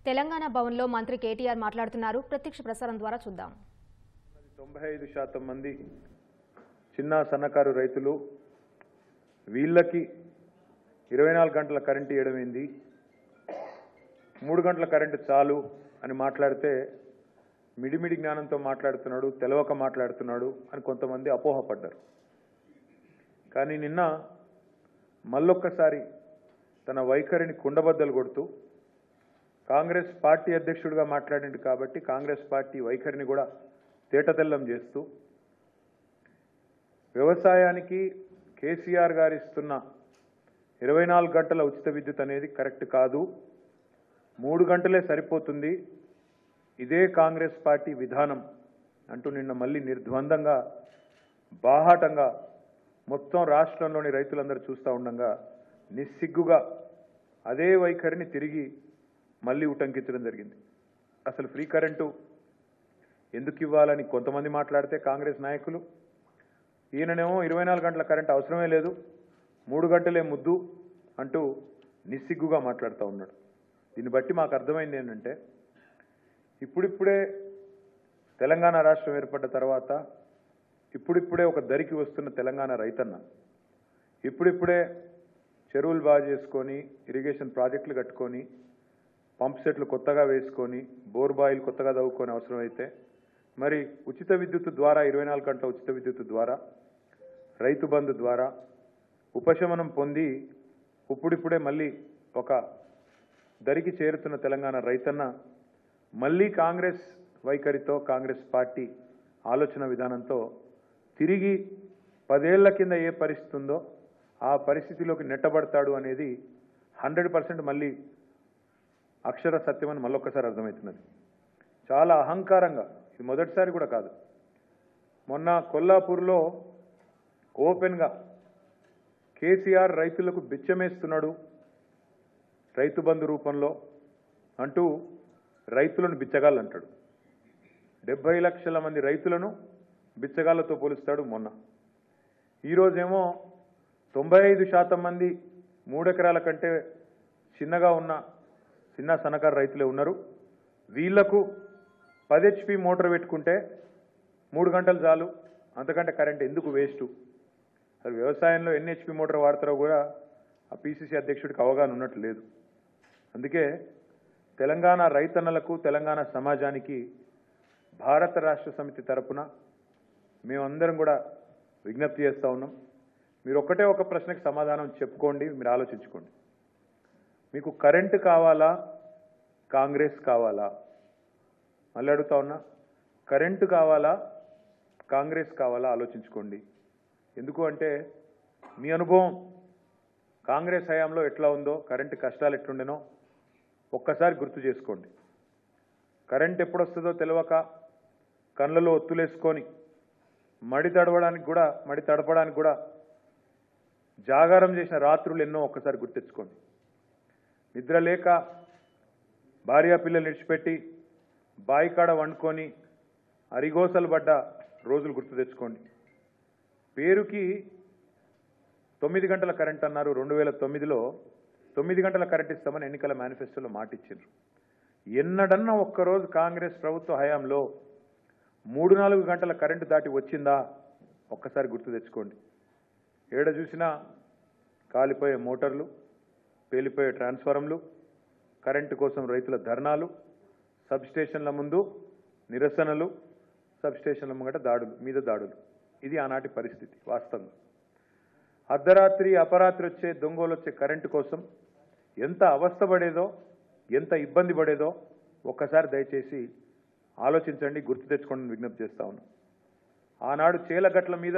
తెలంగాణ భవన్లో మంత్రి కేటీఆర్ మాట్లాడుతున్నారు ప్రత్యక్ష ప్రసారం ద్వారా చూద్దాం తొంభై ఐదు శాతం మంది చిన్న సన్నకారు రైతులు వీళ్ళకి ఇరవై నాలుగు గంటల కరెంటు ఇవ్వడం ఏంది మూడు గంటల కరెంటు చాలు అని మాట్లాడితే మిడిమిడి జ్ఞానంతో మాట్లాడుతున్నాడు తెలవక మాట్లాడుతున్నాడు అని కొంతమంది అపోహపడ్డారు కానీ నిన్న మళ్ళొక్కసారి తన వైఖరిని కుండబద్దలు కొడుతూ కాంగ్రెస్ పార్టీ అధ్యక్షుడిగా మాట్లాడిండు కాబట్టి కాంగ్రెస్ పార్టీ వైఖరిని కూడా తేటతెల్లం చేస్తూ వ్యవసాయానికి కేసీఆర్ గారు ఇస్తున్న ఇరవై నాలుగు గంటల ఉచిత విద్యుత్ అనేది కరెక్ట్ కాదు మూడు గంటలే సరిపోతుంది ఇదే కాంగ్రెస్ పార్టీ విధానం అంటూ నిన్న మళ్ళీ నిర్ద్వందంగా బాహాటంగా మొత్తం రాష్ట్రంలోని రైతులందరూ చూస్తూ ఉండగా నిస్సిగ్గుగా అదే వైఖరిని తిరిగి మళ్ళీ ఉటంకించడం జరిగింది అసలు ఫ్రీ కరెంటు ఎందుకు ఇవ్వాలని కొంతమంది మాట్లాడితే కాంగ్రెస్ నాయకులు ఈయననేమో ఇరవై నాలుగు గంటల కరెంట్ అవసరమే లేదు మూడు గంటలే ముద్దు అంటూ నిస్సిగ్గుగా మాట్లాడుతూ ఉన్నాడు దీన్ని బట్టి మాకు అర్థమైంది ఏంటంటే ఇప్పుడిప్పుడే తెలంగాణ రాష్ట్రం ఏర్పడ్డ తర్వాత ఇప్పుడిప్పుడే ఒక దరికి వస్తున్న తెలంగాణ రైతన్న ఇప్పుడిప్పుడే చెరువులు బాగా చేసుకొని ఇరిగేషన్ ప్రాజెక్టులు కట్టుకొని పంప్ సెట్లు కొత్తగా వేసుకొని బోర్ బాయిలు కొత్తగా తవ్వుకొని అవసరమైతే మరి ఉచిత విద్యుత్ ద్వారా ఇరవై నాలుగు గంటల ఉచిత విద్యుత్ ద్వారా రైతు బంధు ద్వారా ఉపశమనం పొంది ఇప్పుడిప్పుడే మళ్ళీ ఒక దరికి చేరుతున్న తెలంగాణ రైతన్న మళ్ళీ కాంగ్రెస్ వైఖరితో కాంగ్రెస్ పార్టీ ఆలోచన విధానంతో తిరిగి పదేళ్ల కింద ఏ పరిస్థితి ఉందో ఆ పరిస్థితిలోకి నెట్టబడతాడు అనేది హండ్రెడ్ పర్సెంట్ మళ్ళీ అక్షర సత్యమని మళ్ళొక్కసారి అర్థమవుతున్నది చాలా అహంకారంగా ఇది మొదటిసారి కూడా కాదు మొన్న కొల్లాపూర్లో ఓపెన్గా కేసీఆర్ రైతులకు బిచ్చమేస్తున్నాడు రైతు బంధు రూపంలో అంటూ రైతులను బిచ్చగాళ్ళు అంటాడు డెబ్బై లక్షల మంది రైతులను బిచ్చగాళ్లతో పోలుస్తాడు మొన్న ఈరోజేమో తొంభై ఐదు శాతం మంది మూడెకరాల కంటే చిన్నగా ఉన్న చిన్న సన్నకారు రైతులే ఉన్నారు వీళ్లకు పది హెచ్పి మోటార్ పెట్టుకుంటే మూడు గంటలు చాలు అంతకంటే కరెంట్ ఎందుకు వేస్ట్ అసలు వ్యవసాయంలో ఎన్ని హెచ్పి మోటార్ వాడతారో కూడా ఆ పీసీసీ అధ్యక్షుడికి అవగాహన ఉన్నట్టు లేదు అందుకే తెలంగాణ రైతన్నలకు తెలంగాణ సమాజానికి భారత రాష్ట్ర సమితి తరపున మేమందరం కూడా విజ్ఞప్తి చేస్తూ ఉన్నాం మీరు ఒక్కటే ఒక ప్రశ్నకి సమాధానం చెప్పుకోండి మీరు ఆలోచించుకోండి మీకు కరెంటు కావాలా కాంగ్రెస్ కావాలా మళ్ళీ అడుగుతా ఉన్నా కరెంటు కావాలా కాంగ్రెస్ కావాలా ఆలోచించుకోండి ఎందుకు అంటే మీ అనుభవం కాంగ్రెస్ హయాంలో ఎట్లా ఉందో కరెంటు కష్టాలు ఎట్లుండెనో ఒక్కసారి గుర్తు చేసుకోండి కరెంట్ ఎప్పుడు వస్తుందో తెలియక కళ్ళలో ఒత్తులేసుకొని మడి తడవడానికి కూడా మడి తడపడానికి కూడా జాగారం చేసిన రాత్రులు ఎన్నో ఒక్కసారి గుర్తెచ్చుకోండి నిద్ర లేక భార్యా పిల్లలు విడిచిపెట్టి బాయికాడ వండుకొని అరిగోసలు పడ్డ రోజులు గుర్తు తెచ్చుకోండి పేరుకి తొమ్మిది గంటల కరెంట్ అన్నారు రెండు వేల తొమ్మిదిలో తొమ్మిది గంటల కరెంట్ ఇస్తామని ఎన్నికల మేనిఫెస్టోలో మాట ఇచ్చిండ్రు ఎన్నడన్నా ఒక్కరోజు కాంగ్రెస్ ప్రభుత్వ హయాంలో మూడు నాలుగు గంటల కరెంటు దాటి వచ్చిందా ఒక్కసారి గుర్తు తెచ్చుకోండి ఏడ చూసినా కాలిపోయే మోటార్లు పేలిపోయే ట్రాన్స్ఫారంలు కరెంటు కోసం రైతుల ధర్నాలు సబ్స్టేషన్ల ముందు నిరసనలు సబ్స్టేషన్ల ముంగట దాడులు మీద దాడులు ఇది ఆనాటి పరిస్థితి వాస్తవంగా అర్ధరాత్రి అపరాత్రి వచ్చే దొంగలు వచ్చే కరెంటు కోసం ఎంత అవస్థపడేదో ఎంత ఇబ్బంది పడేదో ఒక్కసారి దయచేసి ఆలోచించండి గుర్తు తెచ్చుకోండి విజ్ఞప్తి చేస్తా ఉన్నాం ఆనాడు చేలగట్ల మీద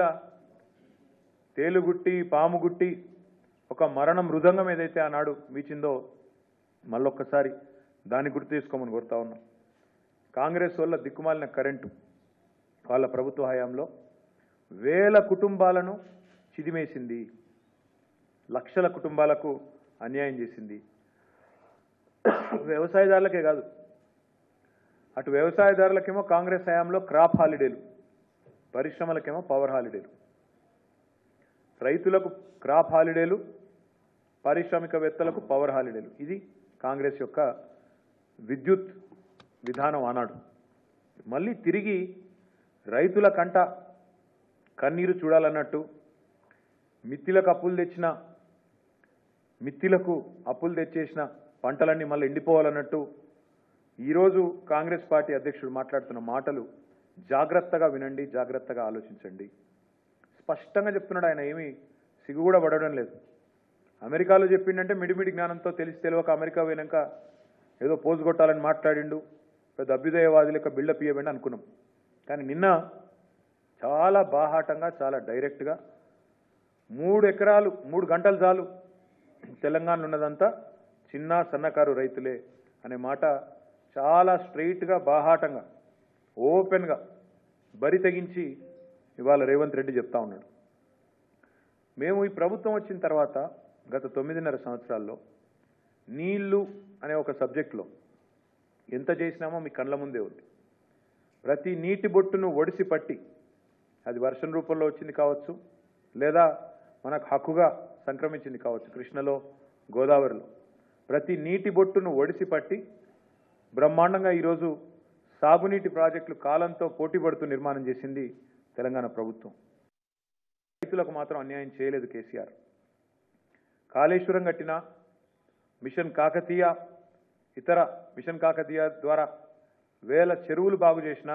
తేలుగుట్టి పాముగుట్టి ఒక మరణ మృదంగం ఏదైతే ఆనాడు వీచిందో మళ్ళొక్కసారి దాన్ని గుర్తు తీసుకోమని కోరుతా ఉన్నాం కాంగ్రెస్ వల్ల దిక్కుమాలిన కరెంటు వాళ్ళ ప్రభుత్వ హయాంలో వేల కుటుంబాలను చిదిమేసింది లక్షల కుటుంబాలకు అన్యాయం చేసింది వ్యవసాయదారులకే కాదు అటు వ్యవసాయదారులకేమో కాంగ్రెస్ హయాంలో క్రాప్ హాలిడేలు పరిశ్రమలకేమో పవర్ హాలిడేలు రైతులకు క్రాప్ హాలిడేలు పారిశ్రామికవేత్తలకు పవర్ హాలిడేలు ఇది కాంగ్రెస్ యొక్క విద్యుత్ విధానం ఆనాడు మళ్ళీ తిరిగి రైతుల కంట కన్నీరు చూడాలన్నట్టు మిత్తిలకు అప్పులు తెచ్చిన మిత్తిలకు అప్పులు తెచ్చేసిన పంటలన్నీ మళ్ళీ ఎండిపోవాలన్నట్టు ఈరోజు కాంగ్రెస్ పార్టీ అధ్యక్షుడు మాట్లాడుతున్న మాటలు జాగ్రత్తగా వినండి జాగ్రత్తగా ఆలోచించండి స్పష్టంగా చెప్తున్నాడు ఆయన ఏమీ సిగ్గు కూడా పడడం లేదు అమెరికాలో చెప్పిండంటే మిడిమిడి జ్ఞానంతో తెలిసి తెలియక అమెరికా పోయినాక ఏదో పోజు కొట్టాలని మాట్లాడిండు పెద్ద అభ్యుదయవాది లెక్క బిల్డప్ ఇవ్వండి అనుకున్నాం కానీ నిన్న చాలా బాహాటంగా చాలా డైరెక్ట్గా మూడు ఎకరాలు మూడు గంటలు చాలు తెలంగాణలో ఉన్నదంతా చిన్న సన్నకారు రైతులే అనే మాట చాలా స్ట్రైట్గా బాహాటంగా ఓపెన్గా బరి తెగించి ఇవాళ రేవంత్ రెడ్డి చెప్తా ఉన్నాడు మేము ఈ ప్రభుత్వం వచ్చిన తర్వాత గత తొమ్మిదిన్నర సంవత్సరాల్లో నీళ్లు అనే ఒక సబ్జెక్టులో ఎంత చేసినామో మీ కళ్ళ ముందే ఉంది ప్రతి నీటి బొట్టును ఒడిసి పట్టి అది వర్షం రూపంలో వచ్చింది కావచ్చు లేదా మనకు హక్కుగా సంక్రమించింది కావచ్చు కృష్ణలో గోదావరిలో ప్రతి నీటి బొట్టును ఒడిసి పట్టి బ్రహ్మాండంగా ఈరోజు సాగునీటి ప్రాజెక్టులు కాలంతో పోటీ పడుతూ నిర్మాణం చేసింది తెలంగాణ ప్రభుత్వం రైతులకు మాత్రం అన్యాయం చేయలేదు కేసీఆర్ కాళేశ్వరం కట్టిన మిషన్ కాకతీయ ఇతర మిషన్ కాకతీయ ద్వారా వేల చెరువులు బాగు చేసిన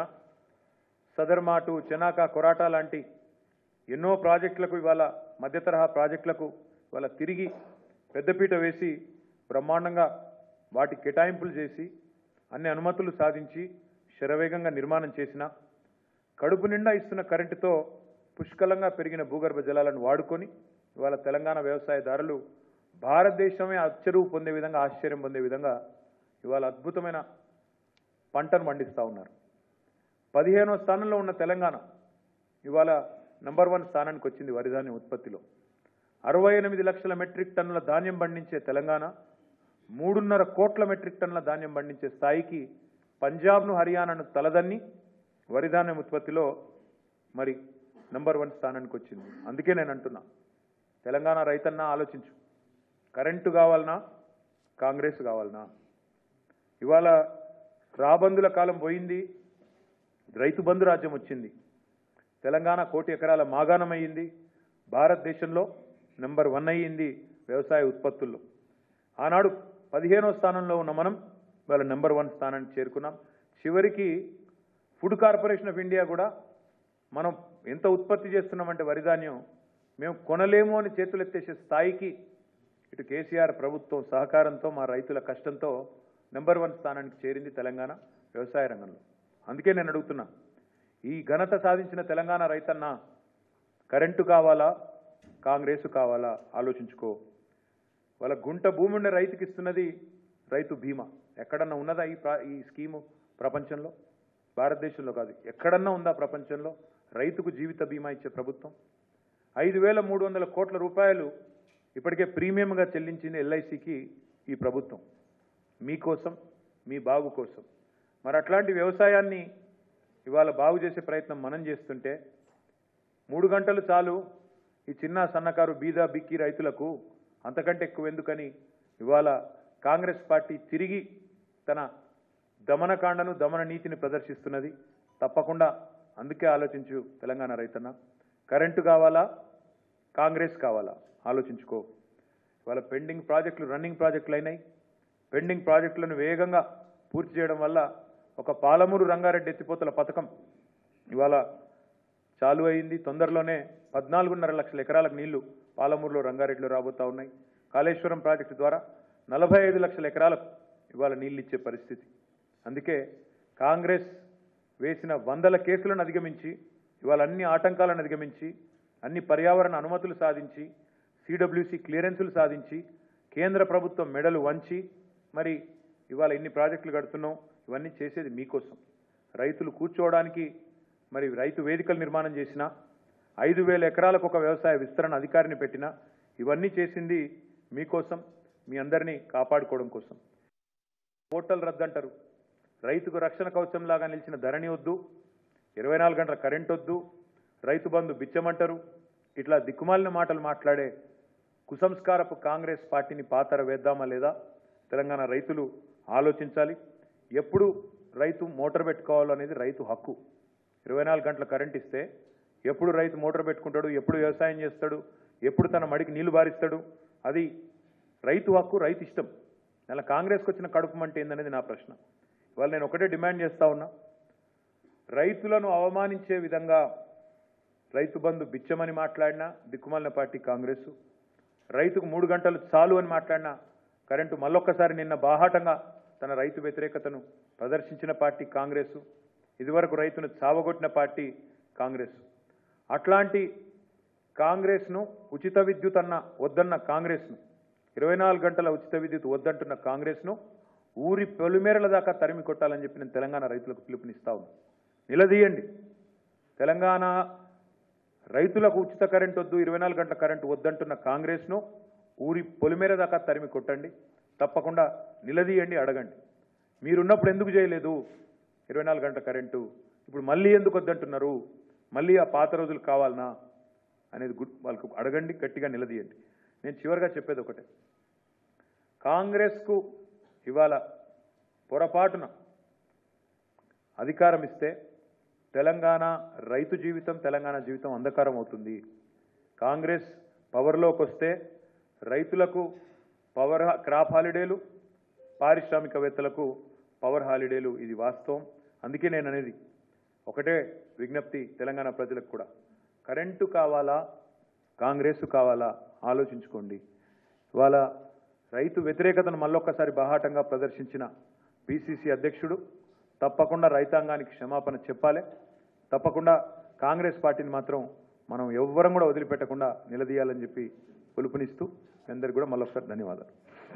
సదర్మాటు చెనాక కొరాటా లాంటి ఎన్నో ప్రాజెక్టులకు ఇవాళ మధ్య తరహా ప్రాజెక్టులకు ఇవాళ తిరిగి పెద్దపీట వేసి బ్రహ్మాండంగా వాటి కేటాయింపులు చేసి అన్ని అనుమతులు సాధించి శరవేగంగా నిర్మాణం చేసిన కడుపు నిండా ఇస్తున్న కరెంటుతో పుష్కలంగా పెరిగిన భూగర్భ జలాలను వాడుకొని ఇవాళ తెలంగాణ వ్యవసాయదారులు భారతదేశమే అచ్చరువు పొందే విధంగా ఆశ్చర్యం పొందే విధంగా ఇవాళ అద్భుతమైన పంటను పండిస్తూ ఉన్నారు పదిహేనో స్థానంలో ఉన్న తెలంగాణ ఇవాళ నంబర్ వన్ స్థానానికి వచ్చింది వరి ధాన్యం ఉత్పత్తిలో అరవై ఎనిమిది లక్షల మెట్రిక్ టన్నుల ధాన్యం పండించే తెలంగాణ మూడున్నర కోట్ల మెట్రిక్ టన్నుల ధాన్యం పండించే స్థాయికి పంజాబ్ను హర్యానాను తలదన్ని వరి ధాన్యం ఉత్పత్తిలో మరి నంబర్ వన్ స్థానానికి వచ్చింది అందుకే నేను అంటున్నా తెలంగాణ రైతన్నా ఆలోచించు కరెంటు కావాలనా కాంగ్రెస్ కావాలనా ఇవాళ రాబందుల కాలం పోయింది రైతు బంధు రాజ్యం వచ్చింది తెలంగాణ కోటి ఎకరాల మాగాణం అయ్యింది భారతదేశంలో నెంబర్ వన్ అయ్యింది వ్యవసాయ ఉత్పత్తుల్లో ఆనాడు పదిహేనో స్థానంలో ఉన్న మనం ఇవాళ నెంబర్ వన్ స్థానానికి చేరుకున్నాం చివరికి ఫుడ్ కార్పొరేషన్ ఆఫ్ ఇండియా కూడా మనం ఎంత ఉత్పత్తి చేస్తున్నామంటే వరి ధాన్యం మేము కొనలేము అని చేతులు ఎత్తేసే స్థాయికి ఇటు కేసీఆర్ ప్రభుత్వం సహకారంతో మా రైతుల కష్టంతో నెంబర్ వన్ స్థానానికి చేరింది తెలంగాణ వ్యవసాయ రంగంలో అందుకే నేను అడుగుతున్నా ఈ ఘనత సాధించిన తెలంగాణ రైతన్న కరెంటు కావాలా కాంగ్రెస్ కావాలా ఆలోచించుకో వాళ్ళ గుంట భూమి ఉండే రైతుకి ఇస్తున్నది రైతు బీమా ఎక్కడన్నా ఉన్నదా ఈ ప్రా ఈ స్కీము ప్రపంచంలో భారతదేశంలో కాదు ఎక్కడన్నా ఉందా ప్రపంచంలో రైతుకు జీవిత బీమా ఇచ్చే ప్రభుత్వం ఐదు వేల మూడు వందల కోట్ల రూపాయలు ఇప్పటికే ప్రీమియంగా చెల్లించింది ఎల్ఐసికి ఈ ప్రభుత్వం మీకోసం మీ బాగు కోసం మరి అట్లాంటి వ్యవసాయాన్ని ఇవాళ బాగు చేసే ప్రయత్నం మనం చేస్తుంటే మూడు గంటలు చాలు ఈ చిన్న సన్నకారు బీద బిక్కి రైతులకు అంతకంటే ఎక్కువ ఎందుకని ఇవాళ కాంగ్రెస్ పార్టీ తిరిగి తన దమనకాండను దమన నీతిని ప్రదర్శిస్తున్నది తప్పకుండా అందుకే ఆలోచించు తెలంగాణ రైతన్న కరెంటు కావాలా కాంగ్రెస్ కావాలా ఆలోచించుకో ఇవాళ పెండింగ్ ప్రాజెక్టులు రన్నింగ్ ప్రాజెక్టులు అయినాయి పెండింగ్ ప్రాజెక్టులను వేగంగా పూర్తి చేయడం వల్ల ఒక పాలమూరు రంగారెడ్డి ఎత్తిపోతల పథకం ఇవాళ చాలు అయింది తొందరలోనే పద్నాలుగున్నర లక్షల ఎకరాలకు నీళ్లు పాలమూరులో రంగారెడ్డిలో రాబోతా ఉన్నాయి కాళేశ్వరం ప్రాజెక్టు ద్వారా నలభై ఐదు లక్షల ఎకరాలకు ఇవాళ నీళ్లు ఇచ్చే పరిస్థితి అందుకే కాంగ్రెస్ వేసిన వందల కేసులను అధిగమించి ఇవాళ అన్ని ఆటంకాలను అధిగమించి అన్ని పర్యావరణ అనుమతులు సాధించి సిడబ్ల్యూసి క్లియరెన్సులు సాధించి కేంద్ర ప్రభుత్వం మెడలు వంచి మరి ఇవాళ ఇన్ని ప్రాజెక్టులు కడుతున్నాం ఇవన్నీ చేసేది మీకోసం రైతులు కూర్చోవడానికి మరి రైతు వేదికలు నిర్మాణం చేసిన ఐదు వేల ఎకరాలకు ఒక వ్యవసాయ విస్తరణ అధికారిని పెట్టిన ఇవన్నీ చేసింది మీకోసం మీ అందరినీ కాపాడుకోవడం కోసం పోర్టల్ రద్దంటారు రైతుకు రక్షణ కవచంలాగా నిలిచిన ధరణి వద్దు ఇరవై నాలుగు గంటల కరెంట్ వద్దు రైతు బంధు బిచ్చమంటారు ఇట్లా దిక్కుమాలిన మాటలు మాట్లాడే కుసంస్కారపు కాంగ్రెస్ పార్టీని పాతర వేద్దామా లేదా తెలంగాణ రైతులు ఆలోచించాలి ఎప్పుడు రైతు మోటార్ పెట్టుకోవాలో అనేది రైతు హక్కు ఇరవై నాలుగు గంటల కరెంట్ ఇస్తే ఎప్పుడు రైతు మోటార్ పెట్టుకుంటాడు ఎప్పుడు వ్యవసాయం చేస్తాడు ఎప్పుడు తన మడికి నీళ్లు బారిస్తాడు అది రైతు హక్కు రైతు ఇష్టం అలా కాంగ్రెస్కి వచ్చిన కడుపు మంట ఏందనేది నా ప్రశ్న ఇవాళ నేను ఒకటే డిమాండ్ చేస్తా ఉన్నా రైతులను అవమానించే విధంగా రైతు బంధు బిచ్చమని మాట్లాడినా దిక్కుమాలిన పార్టీ కాంగ్రెస్ రైతుకు మూడు గంటలు చాలు అని మాట్లాడినా కరెంటు మళ్ళొక్కసారి నిన్న బాహాటంగా తన రైతు వ్యతిరేకతను ప్రదర్శించిన పార్టీ కాంగ్రెస్ ఇదివరకు రైతును చావగొట్టిన పార్టీ కాంగ్రెస్ అట్లాంటి కాంగ్రెస్ను ఉచిత విద్యుత్ అన్న వద్దన్న కాంగ్రెస్ను ఇరవై నాలుగు గంటల ఉచిత విద్యుత్ వద్దంటున్న కాంగ్రెస్ను ఊరి పొలిమేరల దాకా తరిమి కొట్టాలని చెప్పి నేను తెలంగాణ రైతులకు పిలుపునిస్తా ఉన్నాను నిలదీయండి తెలంగాణ రైతులకు ఉచిత కరెంట్ వద్దు ఇరవై నాలుగు గంటల కరెంటు వద్దంటున్న కాంగ్రెస్ను ఊరి పొలిమేర దాకా తరిమి కొట్టండి తప్పకుండా నిలదీయండి అడగండి మీరున్నప్పుడు ఎందుకు చేయలేదు ఇరవై నాలుగు గంటల కరెంటు ఇప్పుడు మళ్ళీ ఎందుకు వద్దంటున్నారు మళ్ళీ ఆ పాత రోజులు కావాలనా అనేది గుడ్ వాళ్ళకు అడగండి గట్టిగా నిలదీయండి నేను చివరిగా చెప్పేది ఒకటే కాంగ్రెస్కు ఇవాళ పొరపాటున అధికారం ఇస్తే తెలంగాణ రైతు జీవితం తెలంగాణ జీవితం అంధకారం అవుతుంది కాంగ్రెస్ పవర్లోకి వస్తే రైతులకు పవర్ క్రాప్ హాలిడేలు పారిశ్రామికవేత్తలకు పవర్ హాలిడేలు ఇది వాస్తవం అందుకే నేను అనేది ఒకటే విజ్ఞప్తి తెలంగాణ ప్రజలకు కూడా కరెంటు కావాలా కాంగ్రెస్ కావాలా ఆలోచించుకోండి ఇవాళ రైతు వ్యతిరేకతను మళ్ళొక్కసారి బహాటంగా ప్రదర్శించిన పిసిసి అధ్యక్షుడు తప్పకుండా రైతాంగానికి క్షమాపణ చెప్పాలి తప్పకుండా కాంగ్రెస్ పార్టీని మాత్రం మనం ఎవ్వరం కూడా వదిలిపెట్టకుండా నిలదీయాలని చెప్పి పిలుపునిస్తూ మీ అందరికీ కూడా మళ్ళొకసారి ధన్యవాదాలు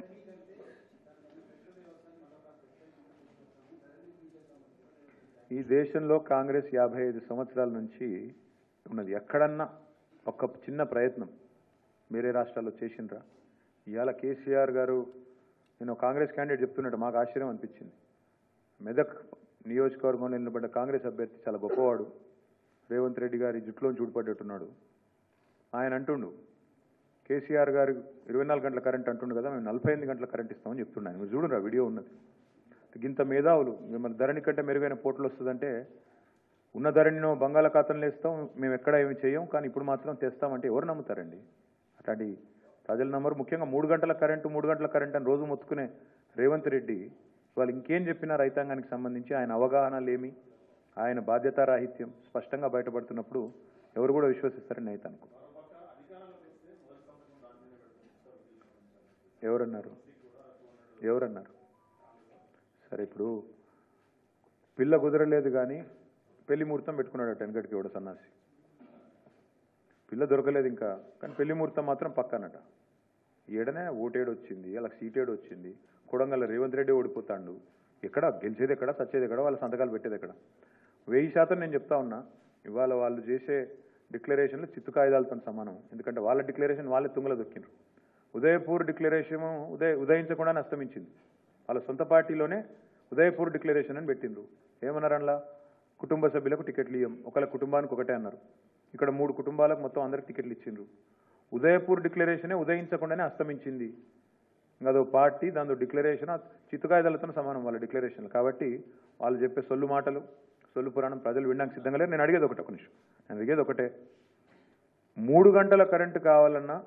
ఈ దేశంలో కాంగ్రెస్ యాభై ఐదు సంవత్సరాల నుంచి ఉన్నది ఎక్కడన్నా ఒక చిన్న ప్రయత్నం వేరే రాష్ట్రాల్లో చేసిండ్రా ఇవాళ కేసీఆర్ గారు నేను ఒక కాంగ్రెస్ క్యాండిడేట్ చెప్తున్నట్టు మాకు ఆశ్చర్యం అనిపించింది మెదక్ నియోజకవర్గంలో నిలబడ్డ కాంగ్రెస్ అభ్యర్థి చాలా గొప్పవాడు రేవంత్ రెడ్డి గారి జుట్టులో చూడిపడ్డట్టున్నాడు ఆయన అంటుండు కేసీఆర్ గారు ఇరవై నాలుగు గంటల కరెంట్ అంటుండు కదా మేము నలభై ఎనిమిది గంటల కరెంట్ ఇస్తామని చెప్తున్నాను మీరు చూడండి ఆ వీడియో ఉన్నది గింత మేధావులు మిమ్మల్ని ధరణి కంటే మెరుగైన పోర్టులు వస్తుందంటే ఉన్న ధరణిలో బంగాళాఖాతంలో వేస్తాం మేము ఎక్కడ ఏమి చేయం కానీ ఇప్పుడు మాత్రం తెస్తామంటే ఎవరు నమ్ముతారండి అట్లాంటి ప్రజల నమ్మరు ముఖ్యంగా మూడు గంటల కరెంటు మూడు గంటల కరెంట్ అని రోజు మొత్తుకునే రేవంత్ రెడ్డి వాళ్ళు ఇంకేం చెప్పినా రైతాంగానికి సంబంధించి ఆయన అవగాహన లేమి ఆయన బాధ్యతారాహిత్యం స్పష్టంగా బయటపడుతున్నప్పుడు ఎవరు కూడా విశ్వసిస్తారని అయితే అనుకో ఎవరన్నారు ఎవరన్నారు సరే ఇప్పుడు పిల్ల కుదరలేదు కానీ పెళ్లి ముహూర్తం పెట్టుకున్నాడు వెనకటికి కూడా సన్నాసి పిల్ల దొరకలేదు ఇంకా కానీ పెళ్లి ముహూర్తం మాత్రం పక్కనట ఏడనే ఓటేడు వచ్చింది అలా సీటేడు వచ్చింది కొడంగల్ రేవంత్ రెడ్డి ఓడిపోతాడు ఎక్కడ గెలిచేది ఎక్కడ సచ్చేది ఎక్కడ వాళ్ళ సంతకాలు పెట్టేది ఎక్కడ వెయ్యి శాతం నేను చెప్తా ఉన్నా ఇవాళ వాళ్ళు చేసే డిక్లరేషన్లు చిత్తు కాగితాలతో సమానం ఎందుకంటే వాళ్ళ డిక్లరేషన్ వాళ్ళే తుంగలో దొక్కిండ్రు ఉదయపూర్ డిక్లరేషన్ ఉదయ ఉదయించకుండానే అస్తమించింది వాళ్ళ సొంత పార్టీలోనే ఉదయపూర్ డిక్లరేషన్ అని పెట్టిండ్రు ఏమన్నారు అందులో కుటుంబ సభ్యులకు టికెట్లు ఇయ్యం ఒకళ్ళ కుటుంబానికి ఒకటే అన్నారు ఇక్కడ మూడు కుటుంబాలకు మొత్తం అందరికి టికెట్లు ఇచ్చిండ్రు ఉదయపూర్ డిక్లరేషనే ఉదయించకుండానే అస్తమించింది ఇంకా అదో పార్టీ దాంతో డిక్లరేషన్ చిత్తుకాయుధాలతో సమానం వాళ్ళ డిక్లరేషన్లు కాబట్టి వాళ్ళు చెప్పే సొల్లు మాటలు సొల్లు పురాణం ప్రజలు వినడానికి సిద్ధంగా లేరు నేను అడిగేది ఒకటి ఒక నిమిషం నేను అడిగేది ఒకటే మూడు గంటల కరెంటు కావాలన్నా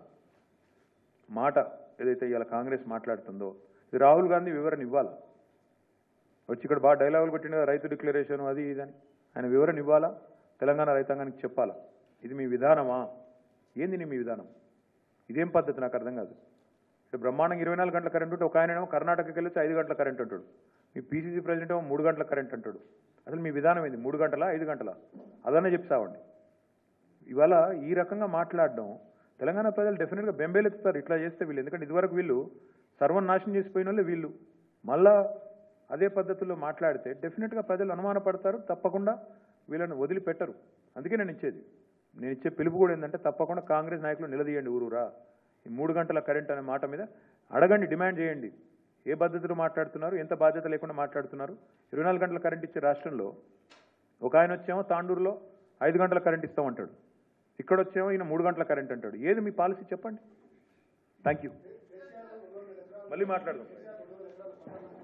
మాట ఏదైతే ఇవాళ కాంగ్రెస్ మాట్లాడుతుందో ఇది రాహుల్ గాంధీ వివరణ ఇవ్వాలి వచ్చి ఇక్కడ బాగా డైలాగులు కొట్టిన కదా, రైతు డిక్లరేషన్ అది ఇదని ఆయన వివరణ ఇవ్వాలా తెలంగాణ రైతాంగానికి చెప్పాలా ఇది మీ విధానమా ఏంది నీ మీ విధానం ఇదేం పద్ధతి నాకు అర్థం కాదు ఇప్పుడు బ్రహ్మాండంగా ఇరవై నాలుగు గంటల కరెంట్ ఉంటే ఒక ఆయన ఏమో కర్ణాటకకి వెళ్ళి వచ్చి ఐదు గంటల కరెంట్ అంటాడు మీ పీసీసీ ప్రెసిడెంట్ ఏమో మూడు గంటల కరెంట్ అంటాడు అసలు మీ విధానం ఏంది మూడు గంటల ఐదు గంటల అదన్నా చెప్తావండి ఇవాళ ఈ రకంగా మాట్లాడడం తెలంగాణ ప్రజలు డెఫినెట్గా బెంబేలెత్తుతారు ఇట్లా చేస్తే వీళ్ళు ఎందుకంటే ఇదివరకు వీళ్ళు సర్వం నాశనం చేసిపోయిన వాళ్ళే వీళ్ళు మళ్ళా అదే పద్ధతిలో మాట్లాడితే డెఫినెట్గా ప్రజలు అనుమానపడతారు తప్పకుండా వీళ్ళని వదిలిపెట్టరు అందుకే నేను ఇచ్చేది నేను ఇచ్చే పిలుపు కూడా ఏంటంటే తప్పకుండా కాంగ్రెస్ నాయకులు నిలదీయండి ఊరూరా ఈ మూడు గంటల కరెంట్ అనే మాట మీద అడగండి డిమాండ్ చేయండి ఏ పద్ధతిలో మాట్లాడుతున్నారు ఎంత బాధ్యత లేకుండా మాట్లాడుతున్నారు ఇరవై నాలుగు గంటల కరెంట్ ఇచ్చే రాష్ట్రంలో ఒక ఆయన వచ్చేమో తాండూరులో ఐదు గంటల కరెంట్ ఇస్తామంటాడు ఇక్కడ వచ్చేమో ఈయన మూడు గంటల కరెంట్ అంటాడు ఏది మీ పాలసీ చెప్పండి థ్యాంక్ యూ మళ్ళీ మాట్లాడదాం